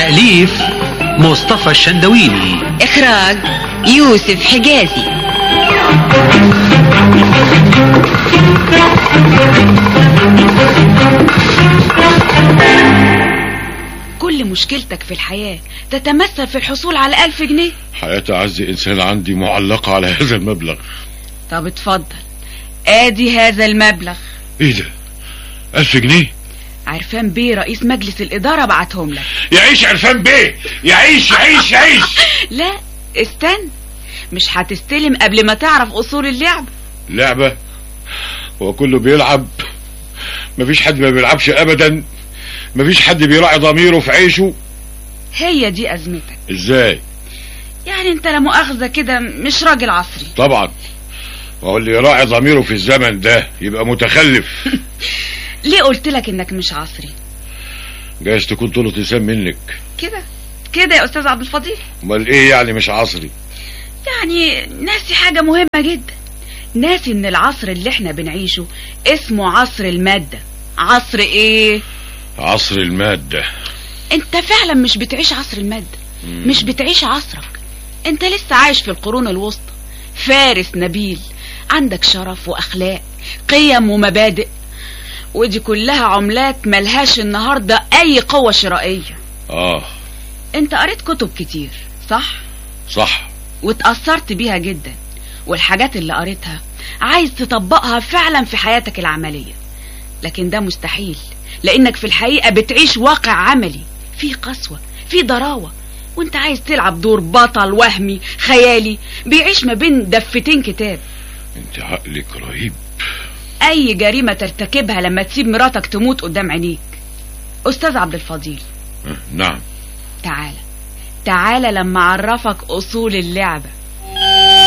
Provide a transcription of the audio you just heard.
تأليف مصطفى الشندويني إخراج يوسف حجازي كل مشكلتك في الحياة تتمثل في الحصول على ألف جنيه حياة أعز إنسان عندي معلقة على هذا المبلغ طب اتفضل ادي هذا المبلغ إيه ده ألف جنيه عرفان بيه رئيس مجلس الإدارة بعتهم لك يعيش عرفان بيه يعيش يعيش يعيش لا استنى مش هتستلم قبل ما تعرف أصول اللعب لعبة هو كله بيلعب مفيش حد ما بيلعبش أبدا مفيش حد بيراعي ضميره في عيشه هي دي أزمتك إزاي يعني انت لا مؤاخذة كده مش راجل عصري طبعا وهو اللي يراعي ضميره في الزمن ده يبقى متخلف ليه قلت لك انك مش عصري جايز تكون طولة لسان منك كده كده يا أستاذ عبد الفضيل امال ايه يعني مش عصري يعني ناسي حاجة مهمة جدا ناسي ان العصر اللي احنا بنعيشه اسمه عصر المادة عصر ايه عصر المادة انت فعلا مش بتعيش عصر المادة مش بتعيش عصرك انت لسه عايش في القرون الوسطى فارس نبيل عندك شرف واخلاق قيم ومبادئ ودي كلها عملات ملهاش النهاردة اي قوة شرائية اه انت قريت كتب كتير صح صح واتأثرت بيها جدا والحاجات اللي قريتها عايز تطبقها فعلا في حياتك العملية لكن ده مستحيل لانك في الحقيقة بتعيش واقع عملي فيه قسوة فيه ضراوة وانت عايز تلعب دور بطل وهمي خيالي بيعيش ما بين دفتين كتاب انت عقلك رهيب اي جريمة ترتكبها لما تسيب مراتك تموت قدام عينيك استاذ عبد الفضيل آه، نعم تعالى تعالى لما اعرفك اصول اللعبة